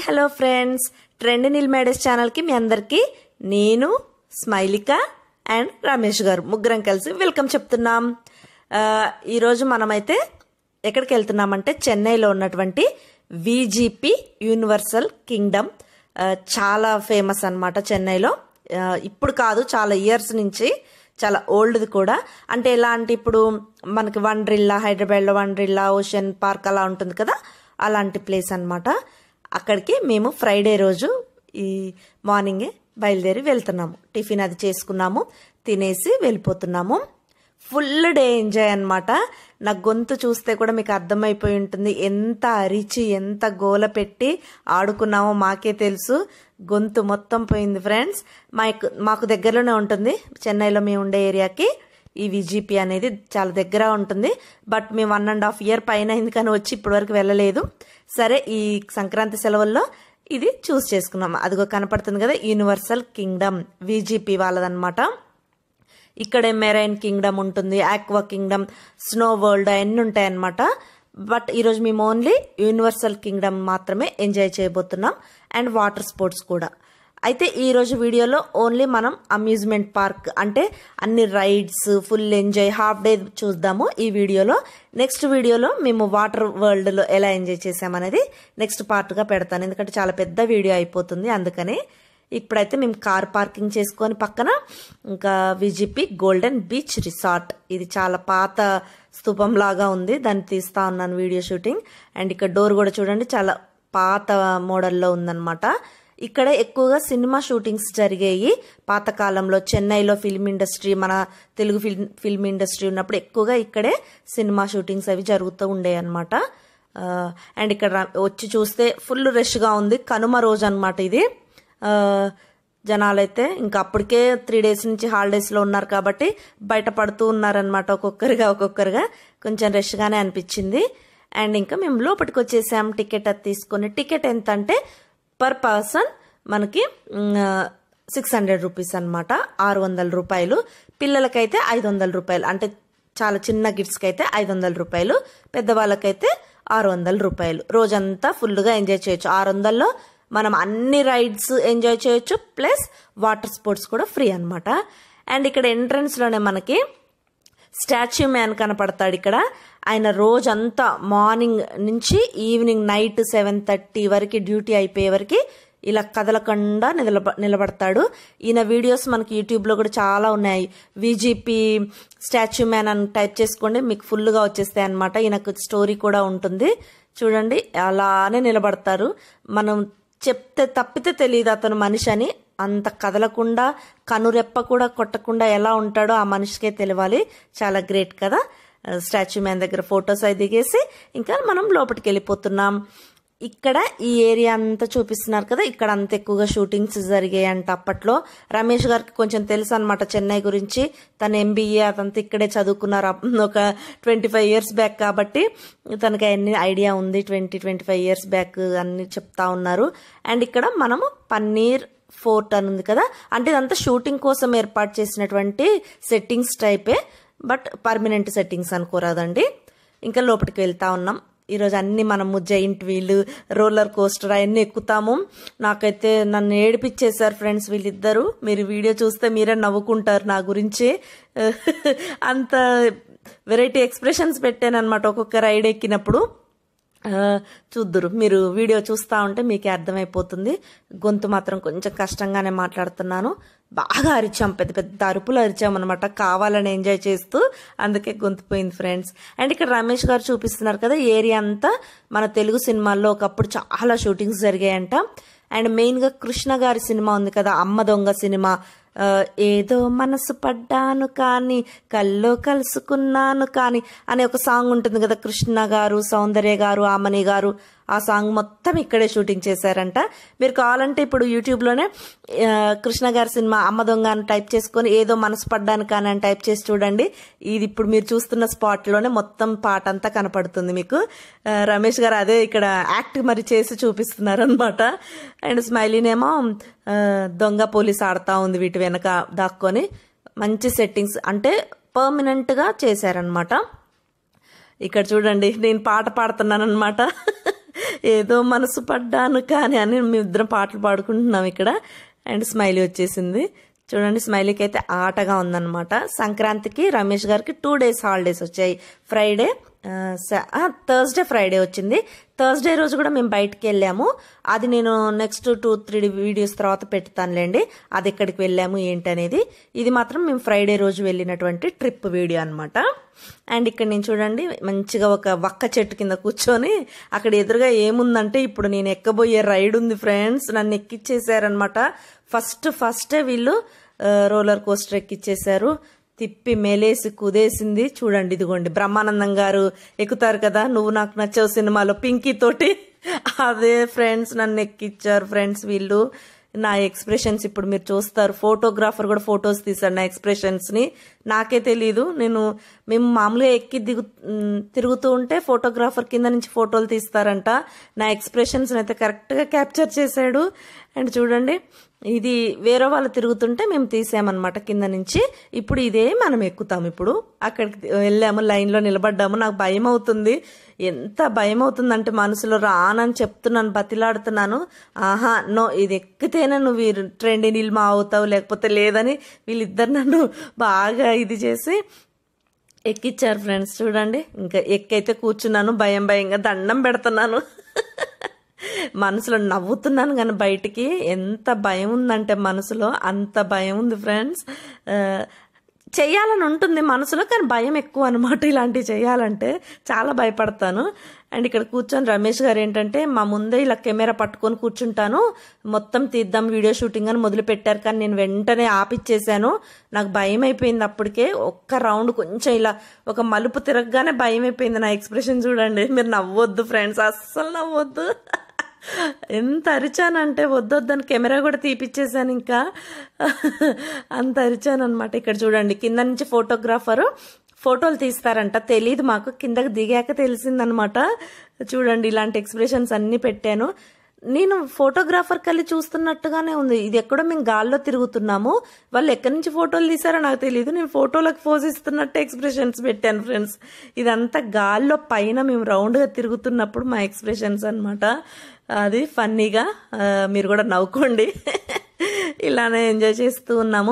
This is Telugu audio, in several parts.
హలో ఫ్రెండ్స్ ట్రెండ్ నిల్ మేడస్ ఛానల్కి మీ అందరికీ నేను స్మైలిక అండ్ రమేష్ గారు ముగ్గురం కలిసి వెల్కమ్ చెప్తున్నాం ఆ, ఈరోజు మనమైతే ఎక్కడికి వెళ్తున్నామంటే చెన్నైలో ఉన్నటువంటి విజిపి యూనివర్సల్ కింగ్డమ్ ఆ, చాలా ఫేమస్ అన్నమాట చెన్నైలో ఆ, ఇప్పుడు కాదు చాలా ఇయర్స్ నుంచి చాలా ఓల్డ్ది కూడా అంటే ఎలా అంటే ఇప్పుడు మనకి వండ్రిల్లా హైదరాబాద్లో వండ్రిల్లా ఓషన్ పార్క్ అలా ఉంటుంది కదా అలాంటి ప్లేస్ అన్నమాట అక్కడికి మేము ఫ్రైడే రోజు ఈ మార్నింగే బయలుదేరి వెళ్తున్నాము టిఫిన్ అది చేసుకున్నాము తినేసి వెళ్ళిపోతున్నాము ఫుల్ డే ఎంజాయ్ అనమాట నా గొంతు చూస్తే కూడా మీకు అర్థమైపోయి ఉంటుంది ఎంత అరిచి ఎంత గోల పెట్టి ఆడుకున్నామో మాకే తెలుసు గొంతు మొత్తం పోయింది ఫ్రెండ్స్ మాకు మాకు దగ్గరలోనే ఉంటుంది చెన్నైలో మేము ఉండే ఏరియాకి ఈ విజిపి అనేది చాలా దగ్గర ఉంటుంది బట్ మేము వన్ అండ్ హాఫ్ ఇయర్ పైన అయింది కానీ వచ్చి ఇప్పటివరకు వెళ్ళలేదు సరే ఈ సంక్రాంతి సెలవుల్లో ఇది చూస్ చేసుకున్నాం అదిగో కనపడుతుంది కదా యూనివర్సల్ కింగ్డమ్ విజిపి వాళ్ళదన్నమాట ఇక్కడే మెరైన్ కింగ్డమ్ ఉంటుంది ఆక్వా కింగ్డమ్ స్నో వరల్డ్ అవన్నీ ఉంటాయన్నమాట బట్ ఈరోజు మేము ఓన్లీ యూనివర్సల్ కింగ్డమ్ మాత్రమే ఎంజాయ్ చేయబోతున్నాం అండ్ వాటర్ స్పోర్ట్స్ కూడా అయితే ఈరోజు వీడియోలో ఓన్లీ మనం అమ్యూజ్మెంట్ పార్క్ అంటే అన్ని rides full enjoy half day చూద్దాము ఈ వీడియోలో నెక్స్ట్ వీడియోలో మేము వాటర్ వరల్డ్లో ఎలా ఎంజాయ్ చేసామనేది నెక్స్ట్ పార్ట్గా పెడతాను ఎందుకంటే చాలా పెద్ద వీడియో అయిపోతుంది అందుకని ఇప్పుడైతే మేము కార్ పార్కింగ్ చేసుకొని పక్కన ఇంకా విజిపి గోల్డెన్ బీచ్ రిసార్ట్ ఇది చాలా పాత స్థూపం లాగా ఉంది దాన్ని తీస్తా ఉన్నాను వీడియో షూటింగ్ అండ్ ఇక్కడ డోర్ కూడా చూడండి చాలా పాత మోడల్లో ఉందన్నమాట ఇక్కడ ఎక్కువగా సినిమా షూటింగ్స్ జరిగాయి పాతకాలంలో చెన్నైలో ఫిల్మ్ ఇండస్ట్రీ మన తెలుగు ఫిల్మ్ ఫిల్మ్ ఇండస్ట్రీ ఉన్నప్పుడు ఎక్కువగా ఇక్కడే సినిమా షూటింగ్స్ అవి జరుగుతూ ఉండేవి అనమాట అండ్ ఇక్కడ రా- వచ్చి చూస్తే ఫుల్ రష్గా ఉంది కనుమ రోజు అనమాట ఇది ఆ, జనాలైతే ఇంకా అప్పటికే త్రీ డేస్ నుంచి హాలిడేస్లో ఉన్నారు కాబట్టి బయట పడుతూ ఉన్నారనమాట ఒక్కొక్కరిగా ఒక్కొక్కరిగా కొంచెం రష్గానే అనిపించింది అండ్ ఇంకా మేము లోపలికి వచ్చేసాం టికెట్ అది తీసుకొని టికెట్ ఎంత అంటే పర్ పర్సన్ మనకి సిక్స్ హండ్రెడ్ రూపీస్ అనమాట ఆరు వందల రూపాయలు పిల్లలకైతే ఐదు వందల రూపాయలు అంటే చాలా చిన్న కిడ్స్కి అయితే ఐదు వందల రూపాయలు పెద్దవాళ్ళకైతే ఆరు వందల రూపాయలు రోజంతా ఫుల్గా ఎంజాయ్ చేయొచ్చు ఆరు వందల్లో మనం అన్ని రైడ్స్ ఎంజాయ్ చేయొచ్చు ప్లస్ వాటర్ స్పోర్ట్స్ కూడా ఫ్రీ అనమాట అండ్ ఇక్కడ ఎంట్రన్స్లోనే మనకి స్టాచ్యూ మ్యాన్ కనపడతాడు ఇక్కడ ఆయన రోజంతా మార్నింగ్ నుంచి ఈవినింగ్ నైట్ సెవెన్ థర్టీ వరకు డ్యూటీ అయిపోయే వరకు ఇలా కదలకుండా నిలబ నిలబడతాడు ఈయన వీడియోస్ మనకి యూట్యూబ్లో కూడా చాలా ఉన్నాయి విజిపి స్టాచ్యూ మ్యాన్ అని టైప్ చేసుకోండి మీకు ఫుల్గా వచ్చేస్తాయి అనమాట ఈయనకు స్టోరీ కూడా ఉంటుంది చూడండి అలానే నిలబడతారు మనం చెప్తే తప్పితే తెలియదు అతను మనిషి అని అంత కదలకుండా కనురెప్ప కూడా కొట్టకుండా ఎలా ఉంటాడో ఆ మనిషికే తెలియాలి చాలా గ్రేట్ కదా స్టాచ్యూ మ్యాన్ దగ్గర ఫొటోస్ అవి దిగేసి ఇంకా మనం లోపలికి వెళ్ళిపోతున్నాం ఇక్కడ ఈ ఏరియా అంతా చూపిస్తున్నారు కదా ఇక్కడ అంత ఎక్కువగా షూటింగ్స్ జరిగాయి అంట అప్పట్లో రమేష్ గారికి కొంచెం తెలుసు అనమాట చెన్నై గురించి తన ఎంబీఏ అదంతా ఇక్కడే చదువుకున్నారు అప్- ఒక ట్వంటీ ఫైవ్ ఇయర్స్ బ్యాక్ కాబట్టి తనకి అన్ని ఐడియా ఉంది twenty twenty five years back అన్ని చెప్తా ఉన్నారు అండ్ ఇక్కడ మనము పన్నీర్ ఫోర్ట్ అని ఉంది కదా అంటే ఇదంతా షూటింగ్ కోసం ఏర్పాటు చేసినటువంటి సెట్టింగ్స్ టైపే బట్ పర్మనెంట్ సెట్టింగ్స్ అనుకోరాదండి ఇంకా లోపలికి వెళ్తా ఉన్నాం ఈరోజు అన్ని మనము జైంట్ వీల్ రోలర్ కోస్టర్ అవన్నీ ఎక్కుతాము నాకైతే నన్ను ఏడిపించేశారు ఫ్రెండ్స్ వీళ్ళిద్దరు మీరు వీడియో చూస్తే మీరే నవ్వుకుంటారు నా గురించి అంత వెరైటీ ఎక్స్ప్రెషన్స్ పెట్టాను అనమాట ఒక్కొక్క రైడ్ ఎక్కినప్పుడు ఆ, చూద్దురు మీరు వీడియో చూస్తూ ఉంటే మీకే అర్థమైపోతుంది గొంతు మాత్రం కొంచెం కష్టంగానే మాట్లాడుతున్నాను బాగా అరిచాం పెద్ద పెద్ద అరుపులు అరిచాం అనమాట కావాలని ఎంజాయ్ చేస్తూ అందుకే గొంతు పోయింది ఫ్రెండ్స్ అండ్ ఇక్కడ రమేష్ గారు చూపిస్తున్నారు కదా ఏరియా అంతా మన తెలుగు సినిమాల్లో ఒకప్పుడు చాలా షూటింగ్స్ జరిగాయంట అండ్ మెయిన్గా కృష్ణ గారి సినిమా ఉంది కదా అమ్మ దొంగ సినిమా ఆ, ఏదో మనసు పడ్డాను కానీ కల్లో కలుసుకున్నాను కానీ అనే ఒక సాంగ్ ఉంటుంది కదా కృష్ణ గారు సౌందర్య గారు ఆమని గారు ఆ సాంగ్ మొత్తం ఇక్కడే షూటింగ్ చేశారంట మీరు కావాలంటే ఇప్పుడు యూట్యూబ్లోనే ఆ, కృష్ణ గారి సినిమా అమ్మ దొంగ అని టైప్ చేసుకొని ఏదో మనసు పడ్డాను కానీ అని టైప్ చేసి చూడండి ఇది ఇప్పుడు మీరు చూస్తున్న స్పాట్లోనే మొత్తం పాట అంతా కనపడుతుంది మీకు ఆ, రమేష్ గారు అదే ఇక్కడ యాక్ట్ మరి చేసి చూపిస్తున్నారు అనమాట అండ్ స్మైలీనేమో ఆ, దొంగ పోలీస్ ఆడుతూ ఉంది వీటి వెనక దాక్కొని మంచి సెట్టింగ్స్ అంటే పర్మనెంట్గా చేశారనమాట ఇక్కడ చూడండి నేను పాట పాడుతున్నాను అనమాట ఏదో మనసు పడ్డాను కానీ అని మేము ఇద్దరం పాటలు పాడుకుంటున్నాం ఇక్కడ అండ్ స్మైలీ వచ్చేసింది చూడండి స్మైలీకి అయితే ఆటగా ఉందన్నమాట సంక్రాంతికి రమేష్ గారికి టూ డేస్ హాలిడేస్ వచ్చాయి ఫ్రైడే థర్స్డే ఫ్రైడే వచ్చింది థర్స్డే రోజు కూడా మేము బయటికి వెళ్ళాము అది నేను నెక్స్ట్ టూ త్రీ వీడియోస్ తర్వాత పెడతానులేండి అది ఎక్కడికి వెళ్ళాము ఏంటి అనేది ఇది మాత్రం మేము ఫ్రైడే రోజు వెళ్ళినటువంటి ట్రిప్ వీడియో అనమాట అండ్ ఇక్కడ నేను చూడండి మంచిగా ఒక వక్క చెట్టు కింద కూర్చొని అక్కడ ఎదురుగా ఏముందంటే ఇప్పుడు నేను ఎక్కబోయే రైడ్ ఉంది ఫ్రెండ్స్ నన్ను ఎక్కిచ్చేసారనమాట ఫస్ట్ ఫస్టే వీళ్ళు రోలర్ కోస్టర్ ఎక్కిచ్చేసారు తిప్పి మేలేసి కుదేసింది చూడండి ఇదిగోండి బ్రహ్మానందం గారు ఎక్కుతారు కదా నువ్వు నాకు నచ్చావు సినిమాలో పింకీ తోటి అదే ఫ్రెండ్స్ నన్ను ఎక్కిచ్చారు ఫ్రెండ్స్ వీళ్ళు నా ఎక్స్ప్రెషన్స్ ఇప్పుడు మీరు చూస్తారు ఫోటోగ్రాఫర్ కూడా ఫొటోస్ తీశాడు నా ఎక్స్ప్రెషన్స్ని నాకే తెలీదు నేను మేము మామూలుగా ఎక్కి దిగు తిరుగుతూ ఉంటే ఫోటోగ్రాఫర్ కింద నుంచి ఫోటోలు తీస్తారంట నా ఎక్స్ప్రెషన్స్ అయితే కరెక్ట్గా క్యాప్చర్ చేశాడు అండ్ చూడండి ఇది వేరే వాళ్ళు తిరుగుతుంటే మేము తీసామన్నమాట కింద నుంచి ఇప్పుడు ఇదే మనం ఎక్కుతాం ఇప్పుడు అక్కడికి వెళ్ళాము లైన్లో నిలబడ్డాము నాకు భయం అవుతుంది ఎంత భయం అవుతుందంటే మనసులో రానని చెప్తున్నాను బతిలాడుతున్నాను ఆహా నో ఇది ఎక్కితేనే నువ్వు ఈ ట్రెండ్ నిల్మా అవుతావు లేకపోతే లేదని వీళ్ళిద్దరు నన్ను బాగా ఇది చేసి ఎక్కిచ్చారు ఫ్రెండ్స్ చూడండి ఇంకా ఎక్కైతే కూర్చున్నాను భయం భయంగా దండం పెడుతున్నాను మనసులో నవ్వుతున్నాను కానీ బయటికి ఎంత భయం ఉందంటే మనసులో అంత భయం ఉంది ఫ్రెండ్స్ చెయ్యాలని ఉంటుంది మనసులో కానీ భయం ఎక్కువ అనమాట ఇలాంటివి చేయాలంటే చాలా భయపడతాను అండ్ ఇక్కడ కూర్చొని రమేష్ గారు ఏంటంటే మా ముందే ఇలా కెమెరా పట్టుకొని కూర్చుంటాను మొత్తం తీద్దాం వీడియో షూటింగ్ అని మొదలు పెట్టారు కానీ నేను వెంటనే ఆపిచ్చేసాను నాకు భయం అయిపోయింది అప్పటికే ఒక్క రౌండ్ కొంచెం ఇలా ఒక మలుపు తిరగగానే భయం అయిపోయింది నా ఎక్స్ప్రెషన్ చూడండి మీరు నవ్వొద్దు ఫ్రెండ్స్ అస్సలు నవ్వొద్దు ఎంత అరిచానంటే వద్దొద్దని కెమెరా కూడా తీపిచ్చేసాను ఇంకా అంత అరిచాను అనమాట ఇక్కడ చూడండి కింద నుంచి ఫోటోగ్రాఫరు ఫోటోలు తీస్తారంట తెలియదు మాకు కిందకి దిగాక తెలిసిందనమాట చూడండి ఇలాంటి ఎక్స్ప్రెషన్స్ అన్నీ పెట్టాను నేను ఫోటోగ్రాఫర్ కలిసి చూస్తున్నట్టుగానే ఉంది ఇది ఎక్కడో మేము గాల్లో తిరుగుతున్నాము వాళ్ళు ఎక్కడి నుంచి ఫోటోలు తీసారో నాకు తెలియదు నేను ఫోటోలకు పోజ్ ఇస్తున్నట్టు ఎక్స్ప్రెషన్స్ పెట్టాను ఫ్రెండ్స్ ఇదంతా గాల్లో పైన మేము రౌండ్గా తిరుగుతున్నప్పుడు మా ఎక్స్ప్రెషన్స్ అనమాట అది ఫన్నీగా మీరు కూడా నవ్వుకోండి ఇలానే ఎంజాయ్ చేస్తూ ఉన్నాము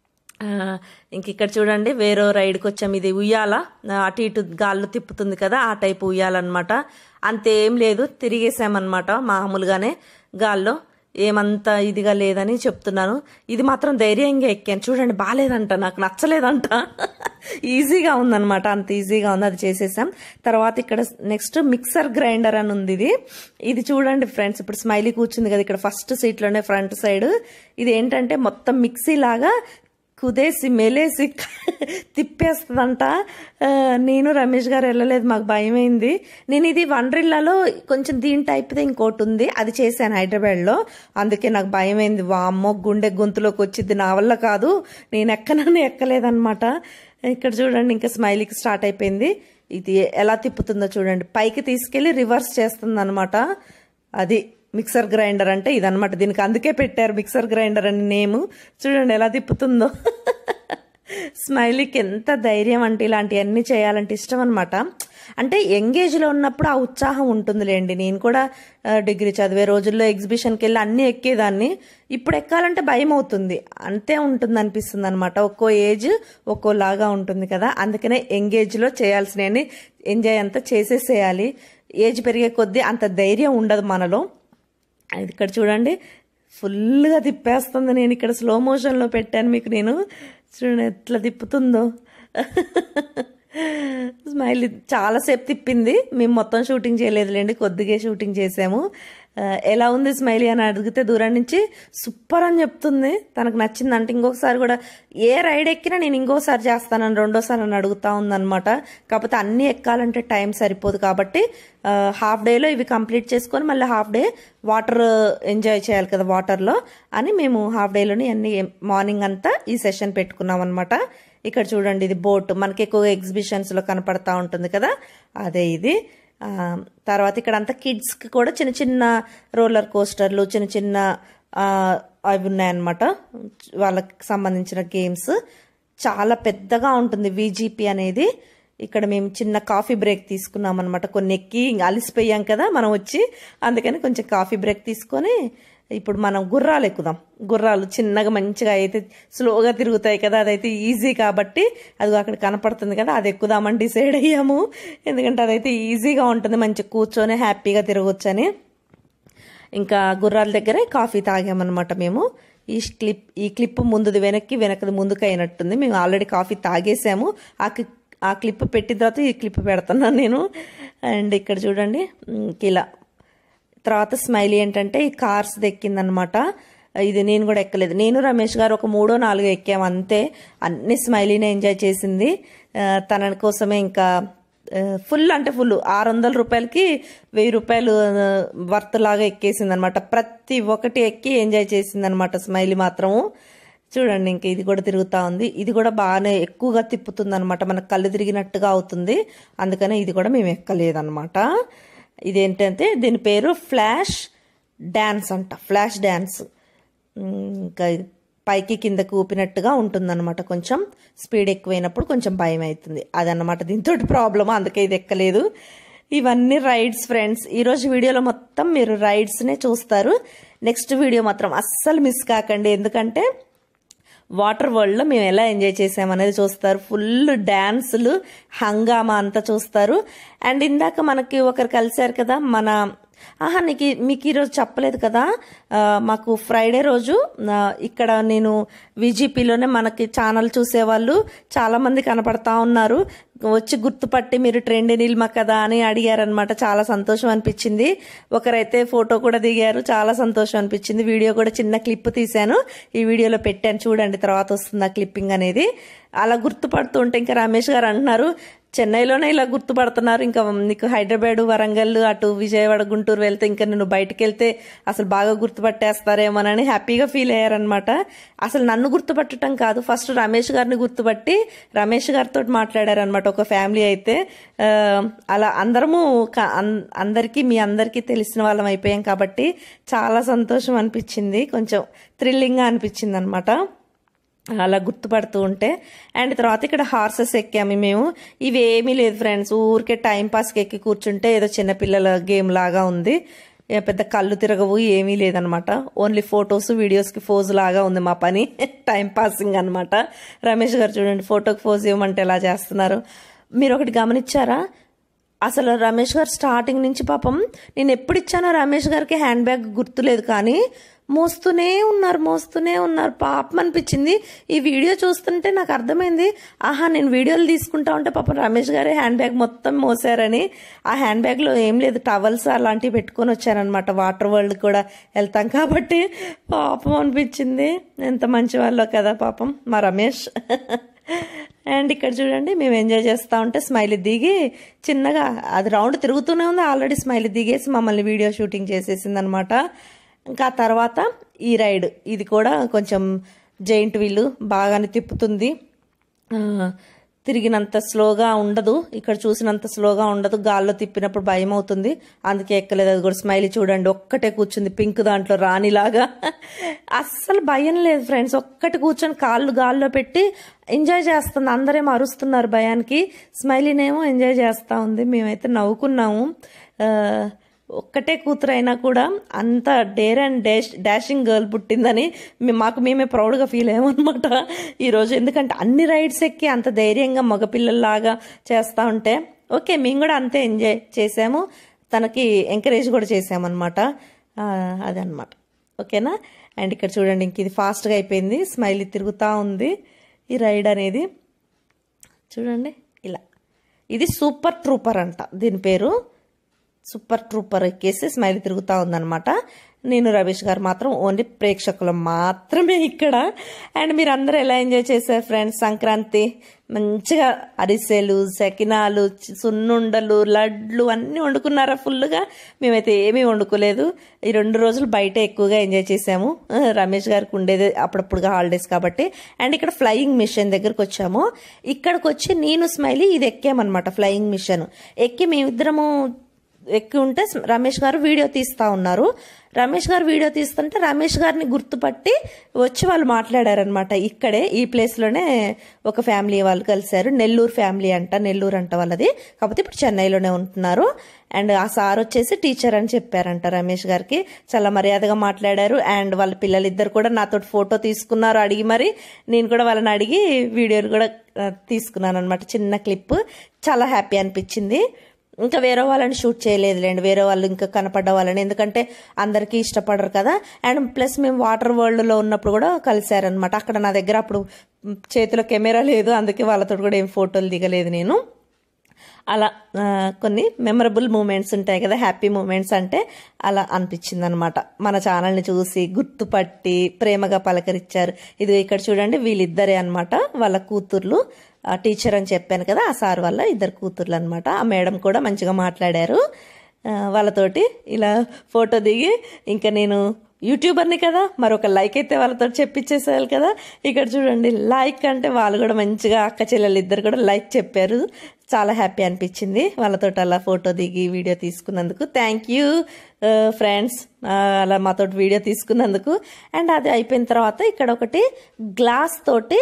ఇంక ఇక్కడ చూడండి వేరే రైడ్కి వచ్చాము ఇది ఉయ్యాల అటు ఇటు గాల్లో తిప్పుతుంది కదా ఆ టైపు ఉయ్యాలన్నమాట అంతేం లేదు తిరిగేసామన్నమాట మామూలుగానే గాల్లో ఏమంత ఇదిగా లేదని చెప్తున్నాను ఇది మాత్రం ధైర్యంగా ఎక్కాను చూడండి బాగాలేదంట నాకు నచ్చలేదంట ఈజీగా ఉందన్నమాట అంత ఈజీగా ఉంది అది చేసేసాం తర్వాత ఇక్కడ నెక్స్ట్ మిక్సర్ గ్రైండర్ అని ఉంది ఇది ఇది చూడండి ఫ్రెండ్స్ ఇప్పుడు స్మైలీ కూర్చుంది కదా ఇక్కడ ఫస్ట్ సీట్లోనే ఫ్రంట్ సైడ్ ఇది ఏంటంటే మొత్తం మిక్సీ లాగా కుదేసి మెలేసి తిప్పేస్తుందంట నేను రమేష్ గారు వెళ్ళలేదు మాకు భయమైంది నేను ఇది వండ్రిల్లాలో కొంచెం దీని టైప్దే ఇంకోటి ఉంది అది చేశాను హైదరాబాద్లో అందుకే నాకు భయమైంది వామ్మో గుండె గొంతులోకి వచ్చింది నా వల్ల కాదు నేను ఎక్కనని ఎక్కలేదన్నమాట ఇక్కడ చూడండి ఇంకా స్మైలీకి స్టార్ట్ అయిపోయింది ఇది ఎలా తిప్పుతుందో చూడండి పైకి తీసుకెళ్లి రివర్స్ చేస్తుంది అనమాట అది మిక్సర్ గ్రైండర్ అంటే ఇదనమాట దీనికి అందుకే పెట్టారు మిక్సర్ గ్రైండర్ అని నేము చూడండి ఎలా తిప్పుతుందో స్మైలీకి ఎంత ధైర్యం అంటే ఇలాంటివన్నీ చేయాలంటే ఇష్టం అనమాట అంటే ఎంగేజ్లో ఉన్నప్పుడు ఆ ఉత్సాహం ఉంటుందిలేండి నేను కూడా డిగ్రీ చదివే రోజుల్లో ఎగ్జిబిషన్కి వెళ్ళి అన్నీ ఎక్కేదాన్ని ఇప్పుడు ఎక్కాలంటే భయం అవుతుంది అంతే ఉంటుంది అనిపిస్తుంది అనమాట ఒక్కో ఏజ్ ఒక్కోలాగా ఉంటుంది కదా అందుకనే ఎంగేజ్లో చేయాల్సినవి ఎంజాయ్ అంతా చేసేసేయాలి ఏజ్ పెరిగే కొద్దీ అంత ధైర్యం ఉండదు మనలో అది ఇక్కడ చూడండి ఫుల్గా తిప్పేస్తుంది నేను ఇక్కడ స్లో మోషన్లో పెట్టాను మీకు నేను చూడండి ఎట్లా తిప్పుతుందో స్మైల్ చాలాసేపు తిప్పింది మేము మొత్తం షూటింగ్ చేయలేదులేండి కొద్దిగా షూటింగ్ చేసాము ఎలా ఉంది స్మైలీ అని అడిగితే దూరం నుంచి సూపర్ అని చెప్తుంది తనకు నచ్చిందంటే ఇంకొకసారి కూడా ఏ రైడ్ ఎక్కినా నేను ఇంకోసారి చేస్తానని రెండోసారి అని అడుగుతా ఉందన్నమాట కాకపోతే అన్నీ ఎక్కాలంటే టైం సరిపోదు కాబట్టి హాఫ్ డేలో ఇవి కంప్లీట్ చేసుకొని మళ్ళీ హాఫ్ డే వాటర్ ఎంజాయ్ చేయాలి కదా వాటర్లో అని మేము హాఫ్ డేలోని అన్ని మార్నింగ్ అంతా ఈ సెషన్ పెట్టుకున్నాం అనమాట ఇక్కడ చూడండి ఇది బోట్ మనకి ఎక్కువగా ఎగ్జిబిషన్స్లో కనపడతా ఉంటుంది కదా అదే ఇది తర్వాత ఇక్కడ అంతా కిడ్స్కి కూడా చిన్న చిన్న రోలర్ కోస్టర్లు చిన్న చిన్న అవి ఉన్నాయన్నమాట వాళ్ళకి సంబంధించిన గేమ్స్ చాలా పెద్దగా ఉంటుంది విజిపి అనేది ఇక్కడ మేము చిన్న కాఫీ బ్రేక్ తీసుకున్నాం అనమాట కొన్ని ఎక్కి ఇంక అలసిపోయాం కదా మనం వచ్చి అందుకని కొంచెం కాఫీ బ్రేక్ తీసుకొని ఇప్పుడు మనం గుర్రాలు ఎక్కుదాం గుర్రాలు చిన్నగా మంచిగా అయితే స్లోగా తిరుగుతాయి కదా అదైతే ఈజీ కాబట్టి అది అక్కడ కనపడుతుంది కదా అది ఎక్కుదామని డిసైడ్ అయ్యాము ఎందుకంటే అదైతే ఈజీగా ఉంటుంది మంచిగా కూర్చొని హ్యాపీగా తిరగొచ్చని ఇంకా గుర్రాల దగ్గరే కాఫీ తాగామన్నమాట మేము ఈ క్లిప్ ఈ క్లిప్ ముందుది వెనక్కి వెనకది ముందుకు అయినట్టుంది మేము ఆల్రెడీ కాఫీ తాగేసాము ఆ క్లిప్ ఆ క్లిప్ పెట్టిన తర్వాత ఈ క్లిప్ పెడుతున్నాను నేను అండ్ ఇక్కడ చూడండి ఇంక ఇలా తర్వాత స్మైల్ ఏంటంటే ఈ కార్స్ ఎక్కిందనమాట ఇది నేను కూడా ఎక్కలేదు నేను రమేష్ గారు ఒక మూడో నాలుగో ఎక్కాము అంతే అన్ని స్మైలీనే ఎంజాయ్ చేసింది ఆ, తన కోసమే ఇంకా ఫుల్ అంటే ఫుల్ ఆరు వందల రూపాయలకి వెయ్యి రూపాయలు వర్త్ లాగా ఎక్కేసింది అనమాట ప్రతి ఒక్కటి ఎక్కి ఎంజాయ్ చేసింది అనమాట స్మైలీ మాత్రము చూడండి ఇంక ఇది కూడా తిరుగుతూ ఉంది ఇది కూడా బాగానే ఎక్కువగా తిప్పుతుంది అనమాట మనకు కళ్ళు తిరిగినట్టుగా అవుతుంది అందుకనే ఇది కూడా మేము ఎక్కలేదన్నమాట ఇదేంటంటే దీని పేరు ఫ్లాష్ డ్యాన్స్ అంట ఫ్లాష్ డ్యాన్స్ ఇంకా ఇది పైకి కిందకి ఊపినట్టుగా ఉంటుందన్నమాట కొంచెం స్పీడ్ ఎక్కువైనప్పుడు కొంచెం భయం అవుతుంది అదన్నమాట దీంతో ప్రాబ్లమ్ అందుకే ఇది ఎక్కలేదు ఇవన్నీ రైడ్స్ ఫ్రెండ్స్ ఈరోజు వీడియోలో మొత్తం మీరు రైడ్స్నే చూస్తారు నెక్స్ట్ వీడియో మాత్రం అస్సలు మిస్ కాకండి ఎందుకంటే వాటర్ వరల్డ్లో మేము ఎలా ఎంజాయ్ చేసామనేది చూస్తారు ఫుల్ డ్యాన్సులు హంగామా అంతా చూస్తారు అండ్ ఇందాక మనకి ఒకరు కలిశారు కదా మన ఆహా నీకు మీకు ఈరోజు చెప్పలేదు కదా ఆ, మాకు ఫ్రైడే రోజు ఆ, ఇక్కడ నేను విజిపిలోనే మనకి ఛానల్ చూసేవాళ్ళు చాలామంది కనపడతా ఉన్నారు వచ్చి గుర్తుపట్టి మీరు ట్రెండ్ నిల్మ కదా అని అడిగారనమాట చాలా సంతోషం అనిపించింది ఒకరైతే ఫోటో కూడా దిగారు చాలా సంతోషం అనిపించింది వీడియో కూడా చిన్న క్లిప్ తీశాను ఈ వీడియోలో పెట్టాను చూడండి తర్వాత వస్తుంది ఆ క్లిప్పింగ్ అనేది అలా గుర్తుపడుతూ ఉంటే ఇంకా రమేష్ గారు అంటున్నారు చెన్నైలోనే ఇలా గుర్తుపడుతున్నారు ఇంకా నీకు హైదరాబాద్ వరంగల్ అటు విజయవాడ గుంటూరు వెళ్తే ఇంకా నేను బయటకు వెళ్తే అసలు బాగా గుర్తుపట్టేస్తారేమోనని హ్యాపీగా ఫీల్ అయ్యారనమాట అసలు నన్ను గుర్తుపట్టడం కాదు ఫస్ట్ రమేష్ గారిని గుర్తుపట్టి రమేష్ గారితో మాట్లాడారనమాట ఒక ఫ్యామిలీ అయితే ఆ, అలా అందరము క- అన్- అందరికీ మీ అందరికీ తెలిసిన వాళ్ళం అయిపోయాం కాబట్టి చాలా సంతోషం అనిపించింది కొంచెం థ్రిల్లింగ్గా అనిపించింది అనమాట అలా గుర్తుపడుతూ ఉంటే అండ్ తర్వాత ఇక్కడ హార్సెస్ ఎక్కాము మేము ఇవి ఏమీ లేదు ఫ్రెండ్స్ ఊరికే టైం పాస్కి ఎక్కి కూర్చుంటే ఏదో చిన్నపిల్లల గేమ్ లాగా ఉంది ఏ పెద్ద కళ్ళు తిరగవు ఏమీ లేదనమాట ఓన్లీ ఫొటోస్ వీడియోస్కి ఫోజ్ లాగా ఉంది మా పని టైం పాసింగ్ అనమాట రమేష్ గారు చూడండి ఫోటోకి ఫోజ్ ఇవ్వమంటే ఎలా చేస్తున్నారు మీరు ఒకటి గమనించారా అసలు రమేష్ గారు స్టార్టింగ్ నుంచి పాపం నేను ఎప్పుడు ఇచ్చానో రమేష్ గారికి హ్యాండ్ బ్యాగ్ గుర్తులేదు కానీ మోస్తూనే ఉన్నారు మోస్తూనే ఉన్నారు పాపం అనిపించింది ఈ వీడియో చూస్తుంటే నాకు అర్థమైంది ఆహా నేను వీడియోలు తీసుకుంటా ఉంటే పాపం రమేష్ గారే హ్యాండ్ బ్యాగ్ మొత్తం మోసారని ఆ హ్యాండ్ బ్యాగ్లో ఏం లేదు టవల్స్ అలాంటివి పెట్టుకొని వచ్చారనమాట వాటర్ వరల్డ్ కూడా వెళ్తాం కాబట్టి పాపం అనిపించింది ఎంత మంచి వాళ్ళో కదా పాపం మా రమేష్ అండ్ ఇక్కడ చూడండి మేము ఎంజాయ్ చేస్తూ ఉంటే స్మైల్ దిగి చిన్నగా అది రౌండ్ తిరుగుతూనే ఉంది ఆల్రెడీ స్మైల్ దిగేసి మమ్మల్ని వీడియో షూటింగ్ చేసేసింది అనమాట ఇంకా ఆ తర్వాత ఈ రైడ్ ఇది కూడా కొంచెం జైంట్ వీల్ బాగానే తిప్పుతుంది ఆ, తిరిగినంత స్లోగా ఉండదు ఇక్కడ చూసినంత స్లోగా ఉండదు గాల్లో తిప్పినప్పుడు భయం అవుతుంది అందుకే ఎక్కలేదు అది కూడా స్మైలీ చూడండి ఒక్కటే కూర్చుంది పింక్ దాంట్లో రాణిలాగా అస్సలు భయం లేదు ఫ్రెండ్స్ ఒక్కటి కూర్చొని కాళ్ళు గాల్లో పెట్టి ఎంజాయ్ చేస్తుంది అందరేమో అరుస్తున్నారు భయానికి స్మైలీనేమో ఎంజాయ్ చేస్తూ ఉంది మేమైతే నవ్వుకున్నాము ఆ, ఒక్కటే కూతురు అయినా కూడా అంత dare and dash dashing girl పుట్టిందని మే- మాకు మేమే ప్రౌడ్గా ఫీల్ అయ్యామన్నమాట ఈరోజు ఎందుకంటే అన్ని రైడ్స్ ఎక్కి అంత ధైర్యంగా మగపిల్లల్లాగా చేస్తూ ఉంటే ఓకే మేము కూడా అంతే ఎంజాయ్ చేసాము తనకి ఎంకరేజ్ కూడా చేసామన్నమాట ఆ, అదనమాట ఓకేనా అండ్ ఇక్కడ చూడండి ఇంక ఇది ఫాస్ట్గా అయిపోయింది స్మైలీ తిరుగుతూ ఉంది ఈ రైడ్ అనేది చూడండి ఇలా ఇది సూపర్ ట్రూపర్ అంట దీని పేరు సూపర్ ట్రూపర్ ఎక్కేసి స్మైల్ తిరుగుతూ ఉందన్నమాట నేను రమేష్ గారు మాత్రం ఓన్లీ ప్రేక్షకులు మాత్రమే ఇక్కడ అండ్ మీరు అందరూ ఎలా ఎంజాయ్ చేశారు ఫ్రెండ్స్ సంక్రాంతి మంచిగా అరిసెలు సకినాలు చి- సున్నుండలు లడ్లు అన్నీ వండుకున్నారా ఫుల్గా మేమైతే ఏమీ వండుకోలేదు ఈ రెండు రోజులు బయట ఎక్కువగా ఎంజాయ్ చేసాము ఆ, రమేష్ గారికి ఉండేది అప్పుడప్పుడుగా హాలిడేస్ కాబట్టి అండ్ ఇక్కడ ఫ్లయింగ్ మిషన్ దగ్గరకు వచ్చాము ఇక్కడికి వచ్చి నేను స్మైలీ ఇది ఎక్కామన్నమాట ఫ్లయింగ్ మిషన్ ఎక్కి మేమిద్దరము ఎక్కి ఉంటే రమేష్ గారు వీడియో తీస్తా ఉన్నారు రమేష్ గారు వీడియో తీస్తుంటే రమేష్ గారిని గుర్తుపట్టి వచ్చి వాళ్ళు మాట్లాడారనమాట ఇక్కడే ఈ ప్లేస్లోనే ఒక ఫ్యామిలీ వాళ్ళు కలిశారు నెల్లూరు ఫ్యామిలీ అంట నెల్లూరు అంట వాళ్ళది కాకపోతే ఇప్పుడు చెన్నైలోనే ఉంటున్నారు అండ్ ఆ సార్ వచ్చేసి టీచర్ అని చెప్పారంట రమేష్ గారికి చాలా మర్యాదగా మాట్లాడారు అండ్ వాళ్ళ పిల్లలిద్దరు కూడా నాతో ఫోటో తీసుకున్నారు అడిగి మరి నేను కూడా వాళ్ళని అడిగి వీడియోలు కూడా ఆ, తీసుకున్నాను అనమాట చిన్న క్లిప్ చాలా హ్యాపీ అనిపించింది ఇంకా వేరే వాళ్ళని షూట్ చేయలేదులేండి వేరే వాళ్ళు ఇంకా కనపడ్డ వాళ్ళని ఎందుకంటే అందరికీ ఇష్టపడరు కదా అండ్ ప్లస్ మేము వాటర్ వరల్డ్లో ఉన్నప్పుడు కూడా కలిశారనమాట అక్కడ నా దగ్గర అప్పుడు చేతిలో కెమెరా లేదు అందుకే వాళ్ళతో కూడా ఏం ఫోటోలు దిగలేదు నేను అలా ఆ, కొన్ని మెమరబుల్ మూమెంట్స్ ఉంటాయి కదా హ్యాపీ మూమెంట్స్ అంటే అలా అనిపించింది అనమాట మన ఛానల్ని చూసి గుర్తుపట్టి ప్రేమగా పలకరించారు ఇది ఇక్కడ చూడండి వీళ్ళిద్దరే అనమాట వాళ్ళ కూతుర్లు ఆ టీచర్ అని చెప్పాను కదా ఆ సార్ వల్ల ఇద్దరు కూతుర్లు అనమాట ఆ మేడం కూడా మంచిగా మాట్లాడారు ఆ, వాళ్ళతోటి ఇలా ఫోటో దిగి ఇంకా నేను యూట్యూబర్ని కదా మరొక లైక్ అయితే వాళ్ళతో చెప్పించేసేయాలి కదా ఇక్కడ చూడండి లైక్ అంటే వాళ్ళు కూడా మంచిగా అక్క చెల్లెలు ఇద్దరు కూడా లైక్ చెప్పారు చాలా హ్యాపీ అనిపించింది వాళ్ళతో అలా ఫోటో దిగి వీడియో తీసుకున్నందుకు థ్యాంక్ యూ ఫ్రెండ్స్ అలా మాతో వీడియో తీసుకున్నందుకు అండ్ అది అయిపోయిన తర్వాత ఇక్కడ ఒకటి గ్లాస్ తోటి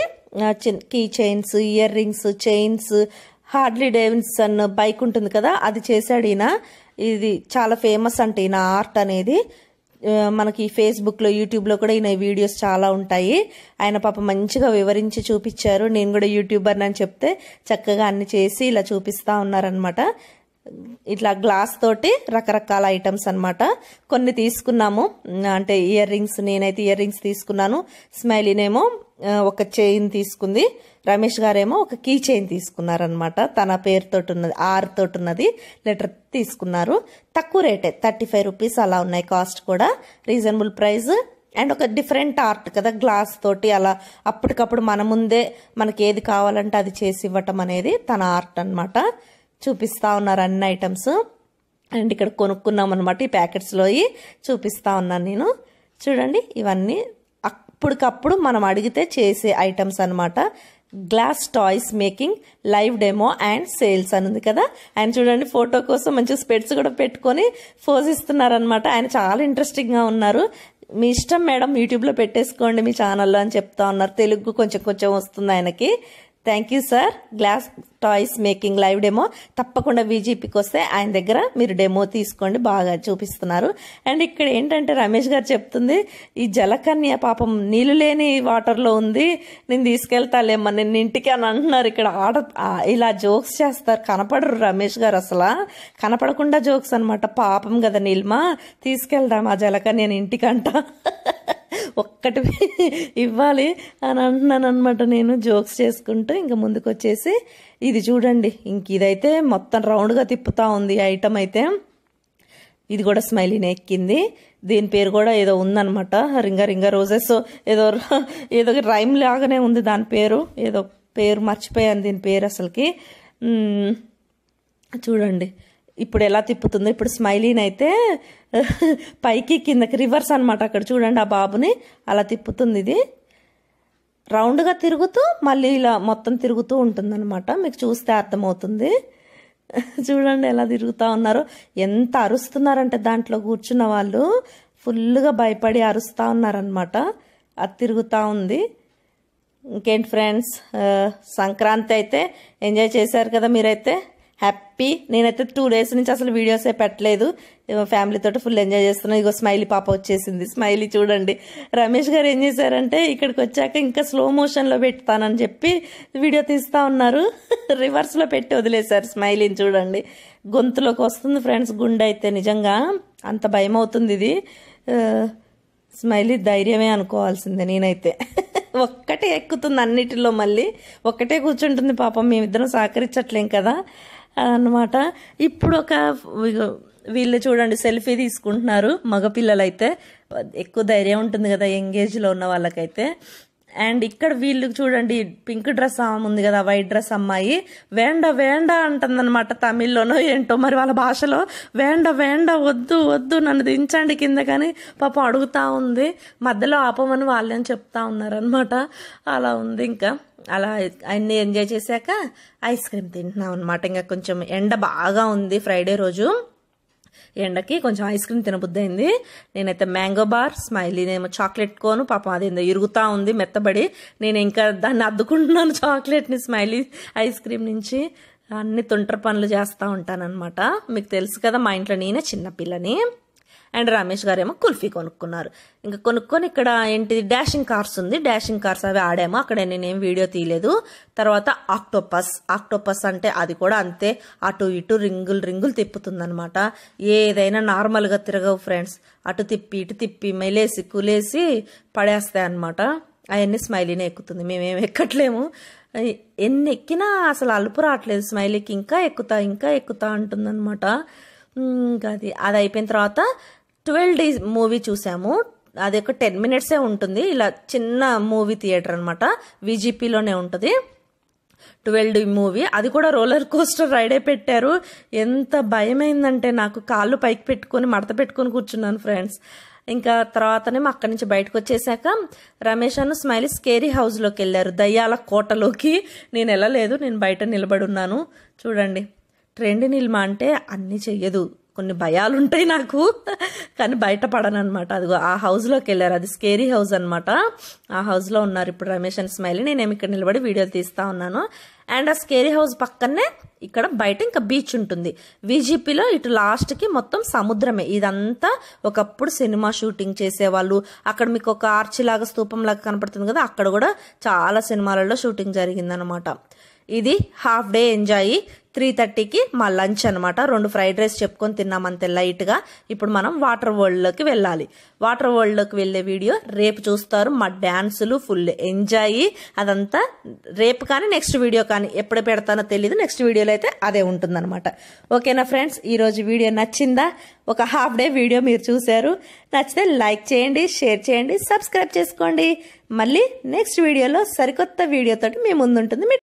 key chains earrings chains హార్డ్లీ డేవిన్సన్ బైక్ ఉంటుంది కదా అది చేశాడు ఈయన ఇది చాలా ఫేమస్ అంటే ఈయన ఆర్ట్ అనేది ఆ, మనకి ఫేస్బుక్లో యూట్యూబ్లో కూడా ఈయన వీడియోస్ చాలా ఉంటాయి ఆయన పాప మంచిగా వివరించి చూపించారు నేను కూడా యూట్యూబర్ అని చెప్తే చక్కగా అన్ని చేసి ఇలా చూపిస్తా ఉన్నారనమాట ఇట్లా గ్లాస్ తోటి రకరకాల ఐటమ్స్ అన్నమాట కొన్ని తీసుకున్నాము అంటే ఇయర్ రింగ్స్ నేనైతే ఇయర్ రింగ్స్ తీసుకున్నాను స్మైలీనేమో ఆ, ఒక చైన్ తీసుకుంది రమేష్ గారేమో ఒక కీ చైన్ తీసుకున్నారనమాట తన పేరుతోటి ఉన్నది ఆర్ తోటి ఉన్నది లెటర్ తీసుకున్నారు తక్కువ రేటే థర్టీ ఫైవ్ రూపీస్ అలా ఉన్నాయి కాస్ట్ కూడా రీజనబుల్ ప్రైస్ అండ్ ఒక డిఫరెంట్ ఆర్ట్ కదా గ్లాస్ తోటి అలా అప్పటికప్పుడు మన ముందే మనకి ఏది కావాలంటే అది చేసి ఇవ్వటం అనేది తన ఆర్ట్ అన్నమాట చూపిస్తా ఉన్నారు అన్ని ఐటమ్స్ అండ్ ఇక్కడ కొనుక్కున్నాం అనమాట ఈ ప్యాకెట్స్లో చూపిస్తా ఉన్నాను నేను చూడండి ఇవన్నీ అప్పటికప్పుడు మనం అడిగితే చేసే ఐటమ్స్ అన్నమాట glass toys making live demo and sales అని ఉంది కదా ఆయన చూడండి ఫోటో కోసం మంచి స్పెట్స్ కూడా పెట్టుకొని ఫోజ్ ఇస్తున్నారనమాట ఆయన చాలా ఇంట్రెస్టింగ్గా ఉన్నారు మీ ఇష్టం మేడం యూట్యూబ్లో పెట్టేసుకోండి మీ ఛానల్లో అని చెప్తా ఉన్నారు తెలుగు కొంచెం కొంచెం వస్తుంది ఆయనకి thank you sir glass toys making live demo తప్పకుండా వీజీపీకి వస్తే ఆయన దగ్గర మీరు డెమో తీసుకోండి బాగా చూపిస్తున్నారు అండ్ ఇక్కడ ఏంటంటే రమేష్ గారు చెప్తుంది ఈ జలకన్య పాపం నీళ్ళు లేని వాటర్లో ఉంది నేను తీసుకెళ్తాలేమ్మా నేను ఇంటికి అని అంటున్నారు ఇక్కడ ఆడ ఆ, ఇలా జోక్స్ చేస్తారు కనపడరు రమేష్ గారు అసలు కనపడకుండా జోక్స్ అనమాట పాపం కదా నీల్మా తీసుకెళ్దాం ఆ జలకన్యని ఇంటికంట ఒక్కటి ఇవ్వాలి అని అంటున్నాను అనమాట నేను జోక్స్ చేసుకుంటూ ఇంకా ముందుకు వచ్చేసి ఇది చూడండి ఇంక ఇదైతే మొత్తం రౌండ్గా తిప్పుతా ఉంది ఈ ఐటమ్ అయితే ఇది కూడా స్మైలీనే ఎక్కింది దీని పేరు కూడా ఏదో ఉందన్నమాట రింగ రింగ రోజెస్ ఏదో ఏదో రైమ్ లాగానే ఉంది దాని పేరు ఏదో పేరు మర్చిపోయాను దీని పేరు అసలుకి మ్మ్. చూడండి ఇప్పుడు ఎలా తిప్పుతుందో ఇప్పుడు స్మైలీని అయితే పైకి కిందకి రివర్స్ అన్నమాట అక్కడ చూడండి ఆ బాబుని అలా తిప్పుతుంది ఇది రౌండ్గా తిరుగుతూ మళ్ళీ ఇలా మొత్తం తిరుగుతూ ఉంటుందన్నమాట మీకు చూస్తే అర్థమవుతుంది చూడండి ఎలా తిరుగుతూ ఉన్నారో ఎంత అరుస్తున్నారంటే దాంట్లో కూర్చున్న వాళ్ళు ఫుల్గా భయపడి అరుస్తూ ఉన్నారనమాట అది తిరుగుతూ ఉంది ఇంకేంటి ఫ్రెండ్స్ ఆ, సంక్రాంతి అయితే ఎంజాయ్ చేశారు కదా మీరైతే హ్యాపీ నేనైతే టూ డేస్ నుంచి అసలు వీడియోసే పెట్టలేదు ఫ్యామిలీ తోటి ఫుల్ ఎంజాయ్ చేస్తున్నాను ఇగో స్మైలీ పాప వచ్చేసింది స్మైలీ చూడండి రమేష్ గారు ఏం చేశారంటే ఇక్కడికి వచ్చాక ఇంకా స్లో మోషన్లో పెడతానని చెప్పి వీడియో తీస్తా ఉన్నారు రివర్స్లో పెట్టి వదిలేశారు స్మైలీని చూడండి గొంతులోకి వస్తుంది ఫ్రెండ్స్ గుండె అయితే నిజంగా అంత భయం అవుతుంది ఇది ఆ, స్మైలీ ధైర్యమే అనుకోవాల్సిందే నేనైతే ఒక్కటే ఎక్కుతుంది అన్నిటిలో మళ్ళీ ఒక్కటే కూర్చుంటుంది పాపం మేమిద్దరం సహకరించట్లేం కదా అన్నమాట ఇప్పుడు ఒక ఇగో వీళ్ళు చూడండి సెల్ఫీ తీసుకుంటున్నారు మగపిల్లలైతే ఎక్కువ ధైర్యం ఉంటుంది కదా ఎంగేజ్లో ఉన్న వాళ్ళకైతే అండ్ ఇక్కడ వీళ్ళు చూడండి పింక్ డ్రెస్ ఆమె ఉంది కదా వైట్ డ్రెస్ అమ్మాయి వేండ వేండ అంటుందన్నమాట తమిళ్లోనో ఏంటో మరి వాళ్ళ భాషలో వేండ వేండ వద్దు వద్దు నన్ను దించండి కింద కానీ పాపం అడుగుతా ఉంది మధ్యలో ఆపమని వాళ్ళని చెప్తా ఉన్నారనమాట అలా ఉంది ఇంకా అలా అన్ని ఎంజాయ్ చేశాక ఐస్ క్రీమ్ తింటున్నాం అనమాట ఇంకా కొంచెం ఎండ బాగా ఉంది ఫ్రైడే రోజు ఎండకి కొంచెం ఐస్ క్రీమ్ తినబుద్ధి అయింది నేనైతే మ్యాంగో బార్ స్మైలీనేమో చాక్లెట్ కోను పాపం అదేందో ఇరుగుతా ఉంది మెత్తబడి నేను ఇంకా దాన్ని అద్దుకుంటున్నాను చాక్లెట్ని స్మైలీ ఐస్ క్రీమ్ నుంచి అన్ని తుంటర పనులు చేస్తూ ఉంటానన్నమాట మీకు తెలుసు కదా మా ఇంట్లో నేనే చిన్నపిల్లని అండ్ రమేష్ గారు ఏమో కుల్ఫీ కొనుక్కున్నారు ఇంకా కొనుక్కొని ఇక్కడ ఏంటి డాషింగ్ కార్స్ ఉంది డాషింగ్ కార్స్ అవి ఆడాము అక్కడ నేనేం వీడియో తీయలేదు తర్వాత ఆక్టోపస్ ఆక్టోపస్ అంటే అది కూడా అంతే అటు ఇటు రింగులు రింగులు తిప్పుతుందనమాట ఏదైనా నార్మల్గా తిరగవు ఫ్రెండ్స్ అటు తిప్పి ఇటు తిప్పి మెలేసి కులేసి పడేస్తాయి అనమాట అవన్నీ స్మైలీనే ఎక్కుతుంది మేమేం ఎక్కట్లేము ఎన్ని ఎక్కినా అసలు అలుపు రావట్లేదు స్మైలీకి ఇంకా ఎక్కుతా ఇంకా ఎక్కుతా అంటుందన్నమాట ఇంకా అది అది అయిపోయిన తర్వాత ట్వెల్వ్ డేస్ మూవీ చూసాము అది ఒక టెన్ మినిట్సే ఉంటుంది ఇలా చిన్న మూవీ థియేటర్ అనమాట విజిపిలోనే ఉంటుంది ట్వెల్వ్ మూవీ అది కూడా రోలర్ కోస్టర్ రైడే పెట్టారు ఎంత భయమైందంటే నాకు కాళ్ళు పైకి పెట్టుకొని మడత పెట్టుకొని కూర్చున్నాను ఫ్రెండ్స్ ఇంకా తర్వాతనే మా అక్కడి నుంచి బయటకు వచ్చేసాక రమేష్ అన్న స్మైలీ స్కేరీ హౌస్లోకి వెళ్ళారు దయ్యాల కోటలోకి నేను వెళ్ళలేదు నేను బయట నిలబడి ఉన్నాను చూడండి ట్రెండ్ నిల్మ అంటే అన్నీ చెయ్యదు కొన్ని భయాలు ఉంటాయి నాకు కానీ బయట పడను అనమాట అదిగో ఆ హౌస్లోకి వెళ్ళారు అది స్కేరీ హౌస్ అనమాట ఆ హౌస్లో ఉన్నారు ఇప్పుడు రమేష్ అండ్ స్మైలీ నేనేమి ఇక్కడ నిలబడి వీడియోలు తీస్తా ఉన్నాను అండ్ ఆ స్కేరీ హౌస్ పక్కనే ఇక్కడ బయట ఇంకా బీచ్ ఉంటుంది విజిపిలో ఇటు లాస్ట్కి మొత్తం సముద్రమే ఇదంతా ఒకప్పుడు సినిమా షూటింగ్ చేసేవాళ్ళు అక్కడ మీకు ఒక ఆర్చి లాగా స్తూపం లాగా కనపడుతుంది కదా అక్కడ కూడా చాలా సినిమాలలో షూటింగ్ జరిగిందనమాట ఇది హాఫ్ డే ఎంజాయ్ త్రీ థర్టీకి మా లంచ్ అనమాట రెండు ఫ్రైడ్ రైస్ చెప్పుకొని తిన్నామంతే లైట్గా ఇప్పుడు మనం వాటర్ వరల్డ్లోకి వెళ్ళాలి వాటర్ వరల్డ్లోకి వెళ్ళే వీడియో రేపు చూస్తారు మా డ్యాన్సులు ఫుల్ ఎంజాయ్ అదంతా రేపు కానీ నెక్స్ట్ వీడియో కానీ ఎప్పుడు పెడతానో తెలియదు నెక్స్ట్ వీడియోలో అయితే అదే ఉంటుందన్నమాట ఓకేనా ఫ్రెండ్స్ ఈరోజు వీడియో నచ్చిందా ఒక హాఫ్ డే వీడియో మీరు చూశారు నచ్చితే లైక్ చేయండి షేర్ చేయండి సబ్స్క్రైబ్ చేసుకోండి మళ్ళీ నెక్స్ట్ వీడియోలో సరికొత్త వీడియోతోటి మీ ముందుంటుంది మీ